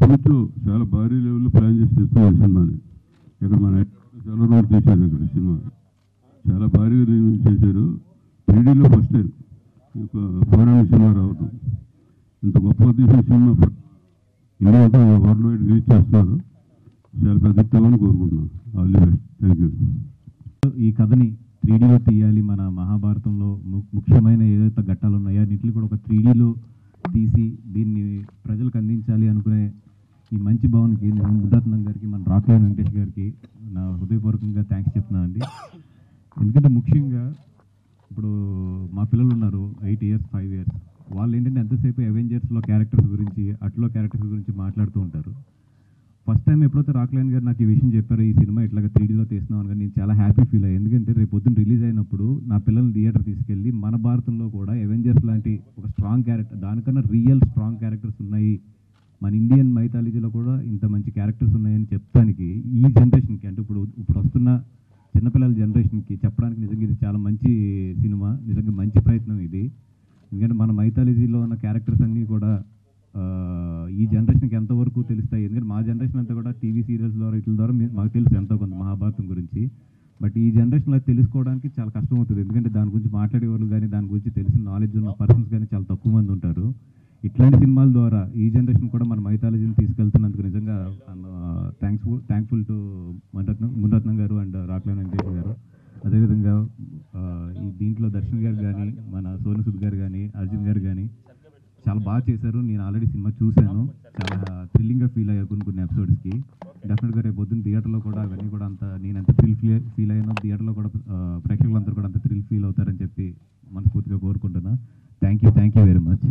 ఎప్పటి నుంచో చాలా భారీ లెవెల్లో ప్లాన్ చేసి చేస్తున్నారు సినిమాని ఇక్కడ మన హైదరాబాద్లో చాలా రోజులు తీశారు ఇక్కడ సినిమా చాలా భారీగా రిలీజ్ చేశారు త్రీడీలో ఫస్ట్ టైం ఒక ఫోరెన్ సినిమా రావడం ఇంత గొప్పగా తీసిన సినిమా ఇండియా అంతా వరల్డ్ వైడ్ రిలీజ్ చేస్తున్నారు చాలా పెద్ద హిట్ అవ్వాలని కోరుకుంటున్నాను all the best thank you ఈ కథని త్రీడీలో తీయాలి మన మహాభారతంలో ము- ముఖ్యమైన ఏదైతే ఘట్టాలు ఉన్నాయో అన్నింటినీ కూడా ఒక త్రీడీలో తీసి దీన్ని ప్రజలకు అందించాలి అనుకునే ఈ మంచి భావనకి నేను ముద్రత్నం గారికి మన రాకేష్ వెంకటేష్ గారికి నా హృదయపూర్వకంగా థ్యాంక్స్ చెప్తున్నానండి ఎందుకంటే ముఖ్యంగా ఇప్పుడు మా పిల్లలు ఉన్నారు ఎయిట్ ఇయర్స్ ఫైవ్ ఇయర్స్ వాళ్ళు ఏంటంటే ఎంతసేపు అవెంజర్స్లో క్యారెక్టర్స్ గురించి అట్లో క్యారెక్టర్స్ గురించి మాట్లాడుతూ ఉంటారు ఫస్ట్ టైం ఎప్పుడైతే రాక్లైన్ గారు నాకు ఈ విషయం చెప్పారు ఈ సినిమా ఇట్లాగా త్రీడీలో తీస్తున్నాం అని నేను చాలా హ్యాపీ ఫీల్ అయ్యాను ఎందుకంటే రేపు పొద్దున్న రిలీజ్ అయినప్పుడు నా పిల్లల్ని థియేటర్ తీసుకెళ్ళి మన భారతంలో కూడా అవెంజర్స్ లాంటి ఒక స్ట్రాంగ్ క్యారెక్టర్ దానికన్నా రియల్ స్ట్రాంగ్ క్యారెక్టర్స్ ఉన్నాయి మన ఇండియన్ మైథాలజీలో కూడా ఇంత మంచి క్యారెక్టర్స్ ఉన్నాయని చెప్తానికి ఈ జనరేషన్కి అంటే ఇప్పుడు ఇప్పుడు వస్తున్న చిన్నపిల్లల జనరేషన్కి చెప్పడానికి నిజంగా ఇది చాలా మంచి సినిమా నిజంగా మంచి ప్రయత్నం ఇది ఎందుకంటే మన మైథాలజీలో ఉన్న క్యారెక్టర్స్ అన్నీ కూడా ఆ, ఈ జనరేషన్కి ఎంతవరకు తెలుస్తాయి ఎందుకంటే మా జనరేషన్ అంతా కూడా టీవీ సీరియల్స్ ద్వారా వీటి ద్వారా మీ- మాకు తెలుసు ఎంతో కొంత మహాభారతం గురించి బట్ ఈ జనరేషన్లో అది తెలుసుకోవడానికి చాలా కష్టం అవుతుంది ఎందుకంటే దాని గురించి మాట్లాడేవాళ్ళు కానీ దాని గురించి తెలిసిన నాలెడ్జ్ ఉన్న పర్సన్స్ కానీ చాలా తక్కువ మంది ఉంటారు ఇట్లాంటి సినిమాల ద్వారా ఈ జనరేషన్ కూడా మన మైథాలజీని తీసుకెళ్తున్నందుకు నిజంగా thankful thankful to Munirathna Munirathna గారు అండ్ రాక్లైన్ వెంకటేష్ గారు అదేవిధంగా ఆ, ఈ దీంట్లో దర్శన్ గారు కానీ మన సోను సుద్ గారు కానీ అర్జున్ గారు కానీ చాలా బాగా చేశారు నేను ఆల్రెడీ సినిమా చూశాను చాలా థ్రిల్లింగ్గా ఫీల్ అయ్యా కొన్ని కొన్ని ఎపిసోడ్స్కి డెఫినెట్గా రేపు పొద్దున్న థియేటర్లో కూడా అవన్నీ కూడా అంత నేను ఎంత థ్రిల్ ఫీల్ ఫీల్ అయ్యానో థియేటర్లో కూడా ఆ, ప్రేక్షకులందరూ కూడా అంత థ్రిల్ ఫీల్ అవుతారని చెప్పి మనస్ఫూర్తిగా కోరుకుంటున్నా thank you thank you very much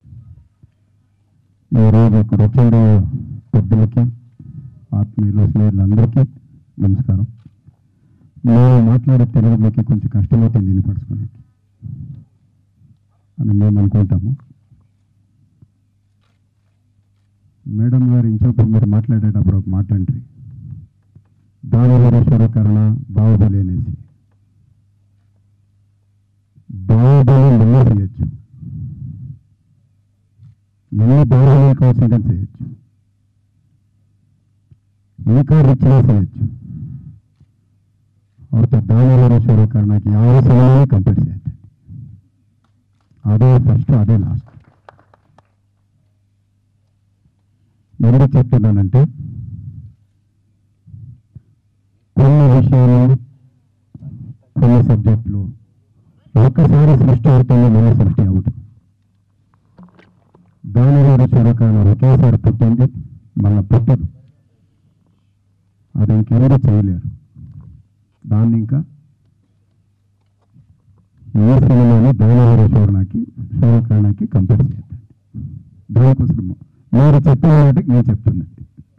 ఈరోజు ఇక్కడ వచ్చిన పెద్దలకి ఆత్మీయులు స్నేహితులందరికీ నమస్కారం మేము మాట్లాడే తెలుగు మీకు కొంచెం కష్టమవుతుంది వినపడుచుకోనికి అని మేము అనుకుంటాము మేడం గారు ఇంచోపు మీరు మాట్లాడేటప్పుడు ఒక మాట అంటారు దానవరేశ్వర కరుణ బాహుబలి అనేసి బాహుబలి నిన్న చేయొచ్చు ఎన్ని బాహుబలి కావాల్సింటే చేయొచ్చు ఇంకా రిచ్గా చేయొచ్చు और तो दाने वाला शुरू करना कि ಯಾವ ಸಿನಿಮಾನೇ ಕಂಪ್ಲೀಟ್ చేయండి అదే ఫస్ట్ అదే లాస్ట్ ఎందుకు చెప్తున్నానంటే కొన్ని విషయాలు కొన్ని సబ్జెక్టులు ఒక్కసారి సృష్టి అవుతుంది మళ్ళీ సృష్టి అవుతుంది దానిలో చూడకాలం ఒకేసారి పుట్టింది మళ్ళీ పుట్టదు అది ఇంకెవరు చేయలేరు దాన్ని ఇంకా ఈ సినిమాని దానివర చూడడానికి చూడకానికి కంప్లీట్ చేద్దండి దానికోసం మీరు చెప్పిన వాటికి నేను చెప్తున్నాను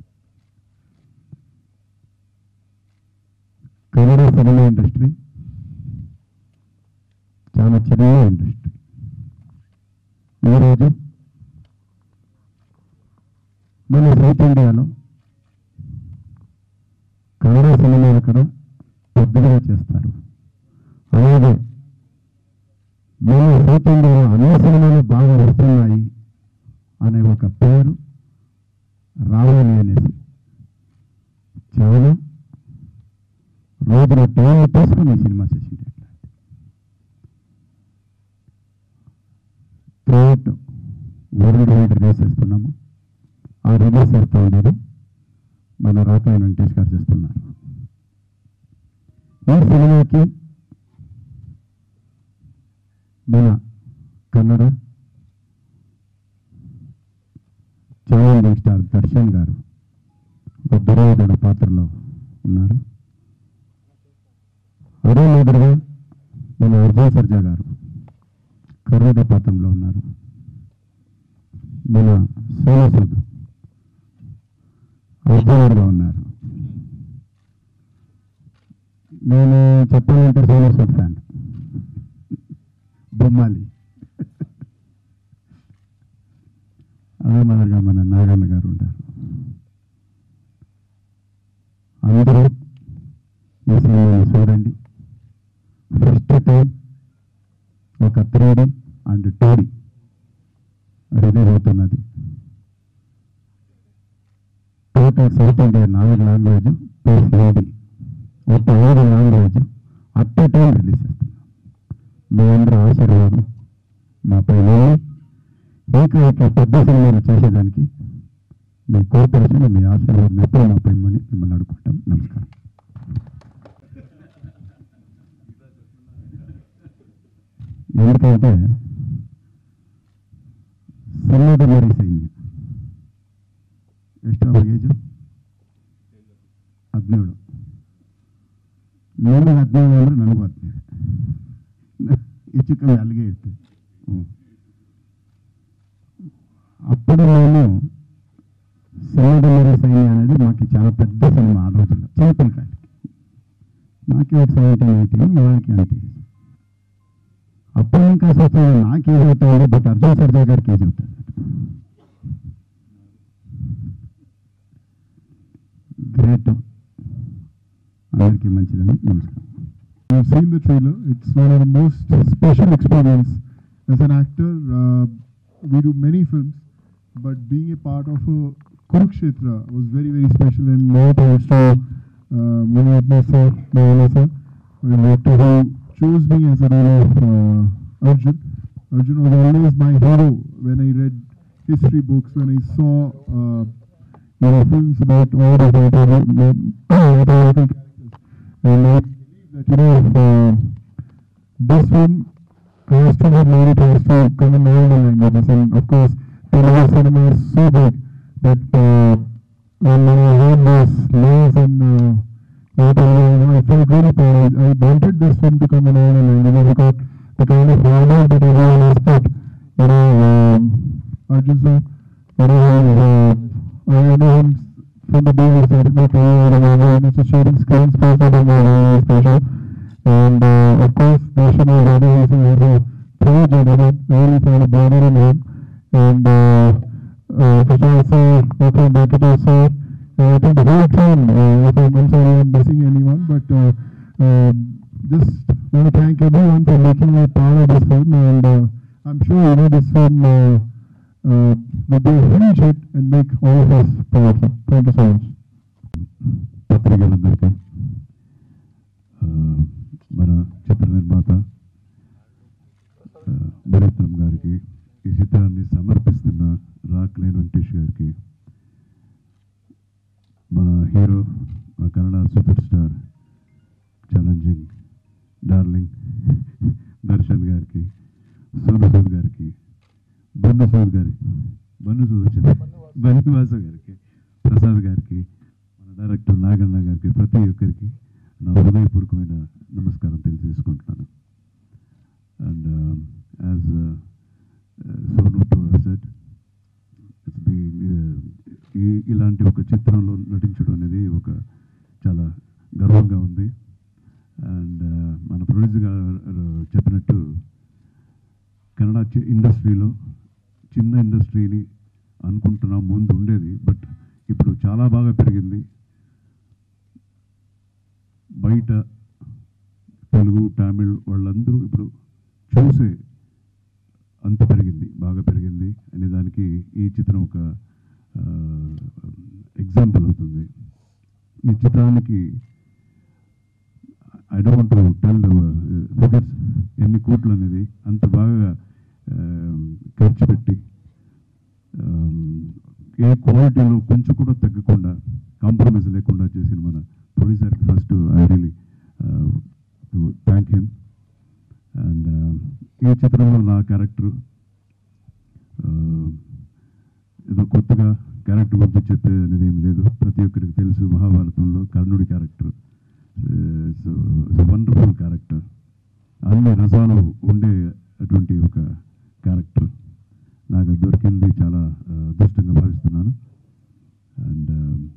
కన్నడ సినిమా ఇండస్ట్రీ చాలా చిన్న ఇండస్ట్రీ ఈరోజు మన సౌత్ ఇండియాలో కన్నడ సినిమాలు కూడా పెద్దగా చేస్తారు అలాగే మన సౌత్ ఇండియాలో అన్ని సినిమాలు బాగా వస్తున్నాయి అనే ఒక పేరు రావాలి అనేసి చాలా రోజుల టైం తీసుకుని ఈ సినిమా చేసింది థ్రూఅవుట్ వరల్డ్ వైడ్ రిలీజ్ చేస్తున్నాము ఆ రిలీజ్ చేస్తూ ఉండేది మన రాకాయ వెంకటేష్ గారు చేస్తున్నారు ఈ సినిమాకి మన కన్నడ ఛాలెంజింగ్ స్టార్ దర్శన్ గారు ఒక దుర్యోధన పాత్రలో ఉన్నారు అదే మాదిరిగా మన అర్జున్ సర్జా గారు కర్ణుడి పాత్రలో ఉన్నారు మన సోమసుద్ అర్జునుడుగా ఉన్నారు నేను చెప్పాలంటే సోమసుద్ ఫ్యాన్ బొమ్మాలి అదే మాదిరిగా మన నాగన్న గారు ఉంటారు అందరూ ఈ సినిమాని చూడండి ఫస్ట్ టైం ఒక త్రీ అండ్ టూ రిలీజ్ అవుతున్నది టోటల్ సౌత్ ఇండియా నాలుగు లాంగ్వేజ్ ప్లస్ హిందీ మొత్తం ఐదు language at a time release చేస్తున్నాం మీ అందరూ ఆశీర్వాదం మా పైన ఏకైక పెద్ద సినిమాలు చేసేదానికి మీ కోఆపరేషన్ మీ ఆశీర్వాదం ఎప్పుడు మా పైన ఉండి మిమ్మల్ని అడుగుకుంటాం నమస్కారం ఎందుకంటే ಸಣ್ಣದ ಮರಿ ಸೈನ್ಯ ಎಷ್ಟು ಅವ್ರ ಏಜು ಹದಿನೇಳು ನಿಮಗೆ ಹದಿನೇಳು ಅಂದರೆ ನನಗೂ ಹದಿನೇಳು ಹೆಚ್ಚು ಕಮ್ಮಿ ಅಲ್ಲಿಗೆ ಇರ್ತೀವಿ ಹ್ಞೂ అప్పుడు మేము సన్నద మరీ సైన్య అనేది మాకు చాలా పెద్ద సినిమా ఆ రోజుల్లో చిన్నపిల్లకాయలకి నాకే ఒక సెవెంటీన్ ఎయిటీన్ వాళ్ళకి అంటే అప్పుడు ఇంకా అసలు నాకు ఏజ్ అవుతుంది బట్ అర్జున్ సర్జా గారికి ఏజ్ అవుతుంది గ్రేట్ అందరికీ మంచిదని నమస్కారం I've seen the trailer. It's one of the most special experience as an actor. Uh, we do many films, but being a part of a Kurukshetra was very very special. And more thanks to uh, Munatma sir, Moana sir, the director who chose me as a role of uh, Arjun. Arjun was always my hero when I read history books, when I saw uh, you know films about all the mythological characters. And I believe that you know if, uh, this film has to have made it has to come in all the languages and of course Telugu cinema is so big that uh, when I heard this news and uh, what I, you know, I felt really proud. I, I wanted this film to come in all the languages because the kind of honor that everyone has put, you know, um, Arjun sir, you know, uh, I know him from the day we started my career and I was just sharing screens space with him was very special. And uh, of course, Nation was also also has a huge element, really found a brother in him. And uh, uh, Prashant sir, Dr. Bhakata sir, and I think the whole team, uh, if I'm I'm sorry I'm missing anyone, but uh, uh, just want to thank everyone for making me part of this film. And uh, I'm sure you know this film uh, uh, will be a huge hit and make all of us proud. Thank you so much. పత్రికలందరికీ ఆ, మన చిత్ర నిర్మాత ఆ, భరత్నం గారికి ఈ చిత్రాన్ని సమర్పిస్తున్న రాక్లైన్ వెంకటేష్ గారికి మన హీరో మా Kannada super star challenging darling Darshan గారికి సోను సూద్ గారికి బన్ను సూద్ గారి బన్ను సూద్ వచ్చారు బన్నివాస గారికి ప్రసాద్ గారికి మన డైరెక్టర్ నాగన్న గారికి ప్రతి ఒక్కరికి నా హృదయపూర్వకమైన నమస్కారం తెలియజేసుకుంటున్నాను and as Sonu to set it's be ఇలాంటి ఒక చిత్రంలో నటించడం అనేది ఒక చాలా గర్వంగా ఉంది అండ్ మన ప్రొడ్యూసర్ గారు చెప్పినట్టు కన్నడ చి- ఇండస్ట్రీలో చిన్న ఇండస్ట్రీని అనుకుంటున్నాం ముందు ఉండేది బట్ ఇప్పుడు చాలా బాగా పెరిగింది బయట తెలుగు తమిళ్ వాళ్ళందరూ ఇప్పుడు చూసే అంత పెరిగింది బాగా పెరిగింది అనే దానికి ఈ చిత్రం ఒక ఎగ్జాంపుల్ అవుతుంది ఈ చిత్రానికి ఐ డోంట్ టెల్ ఫిగర్స్ ఎన్ని కోట్లు అనేది అంత బాగా um, ఖర్చు పెట్టి um, ఏ క్వాలిటీలో కొంచెం కూడా తగ్గకుండా కాంప్రమైజ్ లేకుండా చేసిన మన ప్రొడ్యూసర్కి first I really thank him and ఈ చిత్రంలో నా క్యారెక్టర్ ఏదో కొత్తగా క్యారెక్టర్ గురించి చెప్పేది అనేది ఏం లేదు ప్రతి ఒక్కరికి తెలుసు మహాభారతంలో కర్ణుడి క్యారెక్టర్ వండర్ఫుల్ క్యారెక్టర్ అన్ని రసాలు ఉండే అటువంటి ఒక క్యారెక్టర్ నాకు అది దొరికింది చాలా ఆ, అదృష్టంగా భావిస్తున్నాను అండ్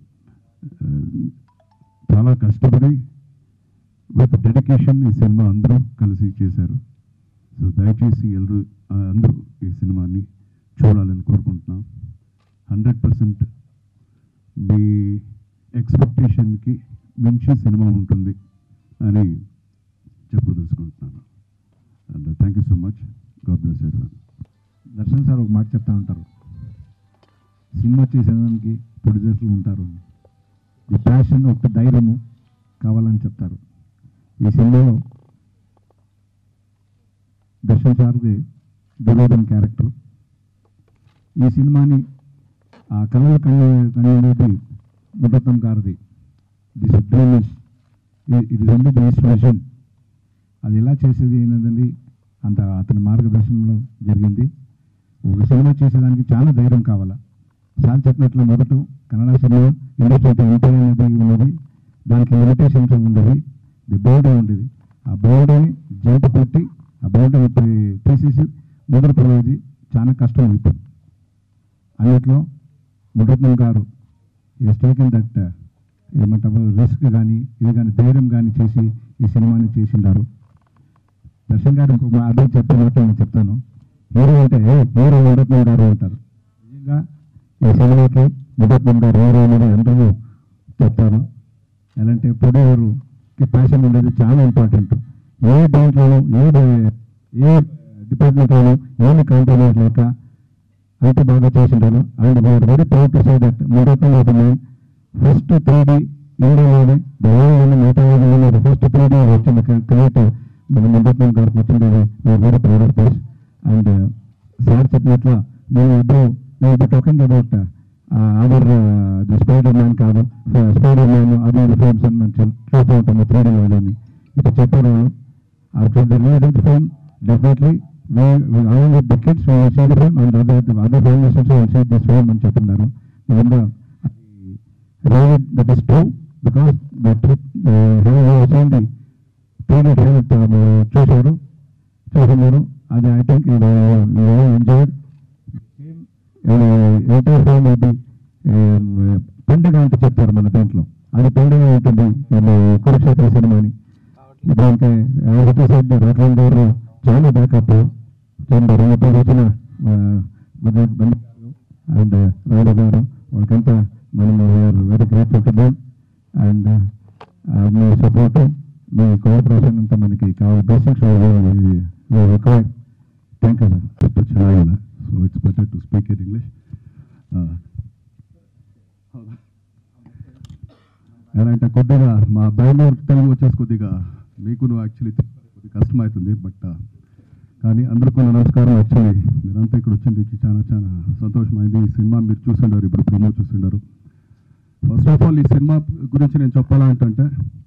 చాలా కష్టపడి విత్ డెడికేషన్ ఈ సినిమా అందరూ కలిసి చేశారు సో దయచేసి ఎల్లరూ ఆ, అందరూ ఈ సినిమాని చూడాలని కోరుకుంటున్నాం హండ్రెడ్ పర్సెంట్ మీ ఎక్స్పెక్టేషన్కి మించి సినిమా ఉంటుంది అని చెప్పదలుచుకుంటున్నాను and thank you so much God bless ఎవరి దర్శన్ సార్ ఒక మాట చెప్తా ఉంటారు సినిమా చేసేదానికి ప్రొడ్యూసర్లు ఉంటారు అని ది ప్యాషన్ ఒక ధైర్యము కావాలని చెప్తారు ఈ సినిమాలో దర్శన్ సార్ది దుర్యోధన్ క్యారెక్టర్ ఈ సినిమాని ఆ కళలు కన్ను కన్నేది మురతం గారిది this dream is it is only this vision అది ఎలా చేసేది ఏంటండి అంత అతని మార్గదర్శనంలో జరిగింది ఒక సినిమా చేసేదానికి చాలా ధైర్యం కావాలా సార్ చెప్పినట్లు మొదట కన్నడ సినిమా ఇండస్ట్రీ ఎంపీ అనేది ఉన్నది దానికి లిమిటేషన్స్ ఉండేది ది బౌండరీ ఉండేది ఆ బౌండరీని జంప్ కొట్టి ఆ బౌండరీ తీసేసి ముందర పోయేది చాలా కష్టం అయిపోయింది అన్నిట్లో మురత్నం గారు ఈ టేకెన్ దట్ ఏమంటారు రిస్క్ కానీ ఇది కానీ ధైర్యం కానీ చేసి ఈ సినిమాని చేసిండారు దర్శన్ గారు ఇంకొక మా అదే చెప్పినట్టు నేను చెప్తాను హీరో అంటే "ఏ, హీరో మురత్నం గారు అంటారు నిజంగా ఈ సినిమాకి మురత్నం గారు హీరో అనేది అందరూ చెప్తారు ఎలా అంటే ప్రొడ్యూసర్కి ప్యాషన్ ఉండేది చాలా ఇంపార్టెంట్ ఏ దేంట్లోనూ ఏ డి- ఏ డిపార్ట్మెంట్లోనూ ఏమి కాంప్రమైజ్ లేక అంత బాగా చేసింటారు and we are very proud to say that మురత్నం of man first three D ఇండియాలోనే దేవాలయంలో మిగతా ఫస్ట్ త్రీ డి వచ్చింది క్రియేట్ మన మురత్నం గారికి వచ్చింది we are very proud of this and sir చెప్పినట్ల మేము ఇప్పుడు మేము ఇప్పుడు talking about other the Spider Man కాదు స్పైడర్ మ్యాన్ అదర్ ఫిల్మ్స్ అని మనం చూ- చూస్తూ ఉంటాము త్రీ డీలో అని ఇప్పుడు చెప్పారు after the release of the film, definitely we, we along with the kids, we will see the film and other, the other families also will see this film అని చెప్తున్నారు and uh, really that is true because the trip, uh, he was seen the three trailer చూశారు చూస్తున్నారు అది I think enjoyed entire film ఇది పండుగ అంటే చెప్తారు మన దీంట్లో అది పండుగ ఉంటుంది ఇది కురుక్షేత్ర సినిమాని దానికి ఒకటి సైడ్ రత్నం గారు చాలా బ్యాకప్ చెందారు ఇప్పుడు వచ్చిన అండ్ రాయుడు గారు వాళ్ళకంతా మనం very grateful to them and మీ సపోర్ట్ మీ కోఆపరేషన్ అంతా మనకి కావాలి basics require thank you sir ಅಷ್ಟು ಚೆನ್ನಾಗಿಲ್ಲ so it's better to speak in English ఎలా అంటే కొద్దిగా మా బెంగళూరు తెలుగు వచ్చేసి కొద్దిగా మీకు యాక్చువల్లీ కొద్దిగా కష్టమవుతుంది బట్ కానీ అందరికీ నా నమస్కారం యాక్చువల్లీ మీరంతా ఇక్కడ వచ్చింది చాలా చాలా సంతోషమైంది ఈ సినిమా మీరు చూసిండారు ఇప్పుడు ప్రమోట్ చూసిండారు ఫస్ట్ ఆఫ్ ఆల్ ఈ సినిమా గురించి నేను చెప్పాలంటే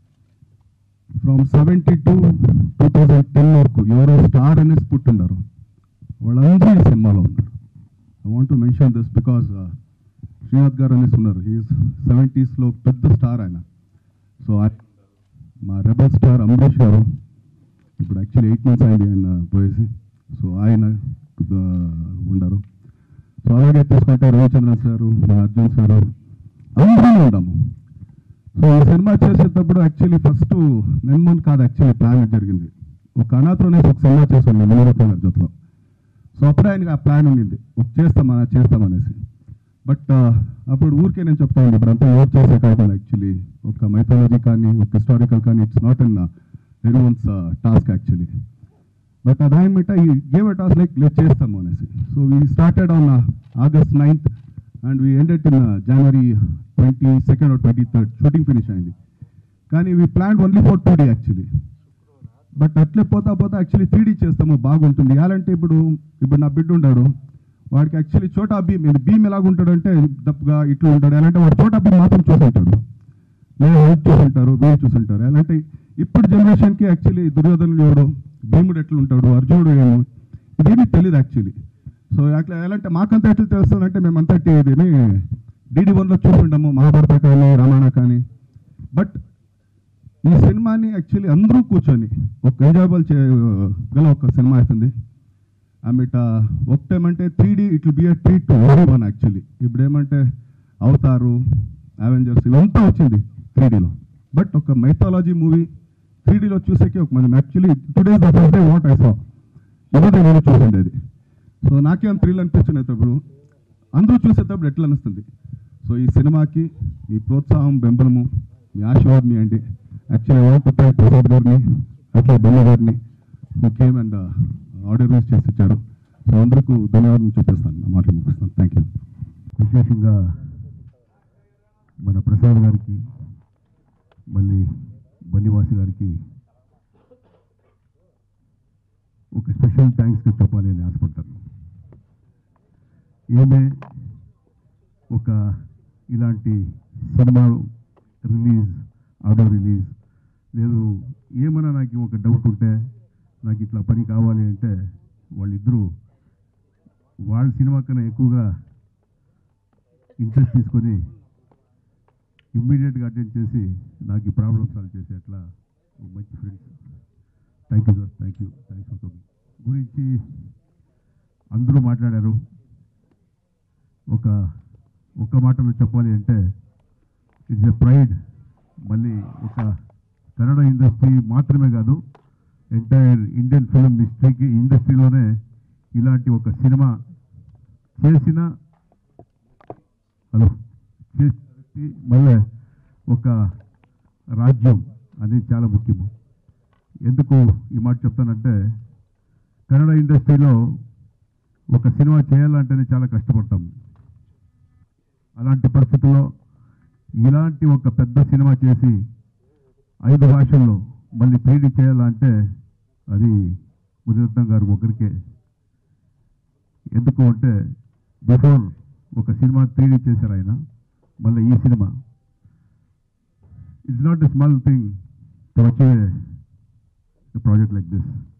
from seventy to two thousand ten వరకు ఎవరో స్టార్ అనేసి పుట్టిండారు వాళ్ళందరూ ఈ సినిమాలో ఉన్నారు I want to mention this because Srinath గారు అనేసి ఉన్నారు హీఈస్ సెవెంటీస్లో పెద్ద స్టార్ ఆయన సో మా రెబల్ స్టార్ అంబరీష్ గారు ఇప్పుడు యాక్చువల్లీ ఎయిట్ మంత్స్ అయింది ఆయన పోయేసి సో ఆయన ఆ, ఉండరు సో అలాగే తీసుకుంటే రవిచంద్రన్ సారు మా అర్జున్ సారు అందరూ ఉన్నాము సో ఈ సినిమా చేసేటప్పుడు యాక్చువల్లీ ఫస్ట్ నెన్మోన్ కాదు యాక్చువల్లీ ప్లాన్ జరిగింది ఒక అనాథలోనే ఒక సినిమా చేసాం మేము మునరప్ప గారి జతలో సో అప్పుడే ఆయనకి ఆ ప్లాన్ ఉండింది ఒక చేస్తామా చేస్తామనేసి బట్ అప్పుడు ఊరికే నేను చెప్తా ఉండే ఇప్పుడు అంతా ఎవరు చేసే కాకుండా యాక్చువల్లీ ఒక మైథాలజీ కానీ ఒక హిస్టారికల్ కానీ it's not an everyone's task actually but అదాయమిట ఈ గేవ్ ఎ టాస్క్ లైక్ లేదు చేస్తాము అనేసి so we started on August ninth and we ended in January twenty second twenty third shooting finish అయింది కానీ we plan only for two day actually but అట్లే పోతా పోతా యాక్చువల్లీ త్రీ డీ చేస్తాము బాగుంటుంది ఎలాంటి ఇప్పుడు ఇప్పుడు నా బిడ్డ ఉన్నాడు వాడికి యాక్చువల్లీ చోటా భీమ్ ఇది భీమ్ ఎలాగ ఉంటాడంటే దప్పుగా ఇట్లా ఉంటాడు ఎలాంటి వాడు చోటా భీమ్ మాత్రం చూసి ఉంటాడు లేదా హెల్ప్ చూసుంటారు వీళ్ళు చూసుంటారు ఎలాంటి ఇప్పుడు జనరేషన్కి యాక్చువల్లీ దుర్యోధనుడు ఎవడు భీముడు ఎట్లా ఉంటాడు అర్జునుడు ఏమో ఇదేమీ తెలియదు యాక్చువల్లీ సో అట్లా ఎలాంటి మాకంతా ఎట్లా తెలుస్తుందంటే మేమంతా ఇదేమి డీడీ వన్లో చూసుంటాము మహాభారత కానీ రామాయణ కానీ బట్ ఈ సినిమాని యాక్చువల్లీ అందరూ కూర్చొని ఒక ఎంజాయబుల్ గల ఒక సినిమా అవుతుంది ఆమెట ఒక టైం అంటే three D it be a treat to everyone actually ఇప్పుడు ఏమంటే అవతారు అవెంజర్స్ ఇవంతా వచ్చింది త్రీ డీలో బట్ ఒక మైథాలజీ మూవీ త్రీ డీలో చూసేకి ఒక మనం actually today's the first day what I saw ఇవ్వదే నేను చూసింది అది సో నాకేం థ్రిల్ అనిపించినప్పుడు అందరూ చూసేటప్పుడు ఎట్లా అనిస్తుంది సో ఈ సినిమాకి మీ ప్రోత్సాహం బెంబలము మీ ఆశీర్వాదం మీ అండి actually want to thank Prasad గారిని అట్లా బెల్ల గారిని కేమ్ అండ్ ఆడియో రిలీజ్ చేసి ఇచ్చారు సో అందరికీ ధన్యవాదాలు చెప్పేస్తాను నా మాటలు ముగిస్తాను థ్యాంక్ యూ విశేషంగా మన ప్రసాద్ గారికి మళ్ళీ బన్నివాసి గారికి ఒక స్పెషల్ థ్యాంక్స్ చెప్పాలి అని ఆశపడతాను ఏమే ఒక ఇలాంటి సినిమా రిలీజ్ ఆడియో రిలీజ్ లేదు ఏమైనా నాకు ఒక డౌట్ ఉంటే నాకు ఇట్లా పని కావాలి అంటే వాళ్ళిద్దరూ వాళ్ళ సినిమా కన్నా ఎక్కువగా ఇంట్రెస్ట్ తీసుకొని ఇమ్మీడియట్గా అటెండ్ చేసి నాకు ఈ ప్రాబ్లమ్ సాల్వ్ చేసే అట్లా ఒక మంచి friends thank you sir thank you thanks for coming గురించి అందరూ మాట్లాడారు ఒక ఒక మాటలో చెప్పాలి అంటే ఇట్స్ ఎ ప్రైడ్ మళ్ళీ ఒక కన్నడ ఇండస్ట్రీ మాత్రమే కాదు ఎంటైర్ ఇండియన్ ఫిల్మ్ హిస్టరీకి ఇండస్ట్రీలోనే ఇలాంటి ఒక సినిమా చేసిన హలో చేసిన వ్యక్తి మళ్ళీ ఒక రాజ్యం అనేది చాలా ముఖ్యము ఎందుకు ఈ మాట చెప్తానంటే కన్నడ ఇండస్ట్రీలో ఒక సినిమా చేయాలంటేనే చాలా కష్టపడతాము అలాంటి పరిస్థితుల్లో ఇలాంటి ఒక పెద్ద సినిమా చేసి ఐదు భాషల్లో మళ్ళీ త్రీడీ చేయాలంటే అది ముదిరత్నం గారు ఒకరికే ఎందుకు అంటే బిఫోర్ ఒక సినిమా త్రీడీ చేశారు ఆయన మళ్ళీ ఈ cinema it's not a small thing to achieve a project like this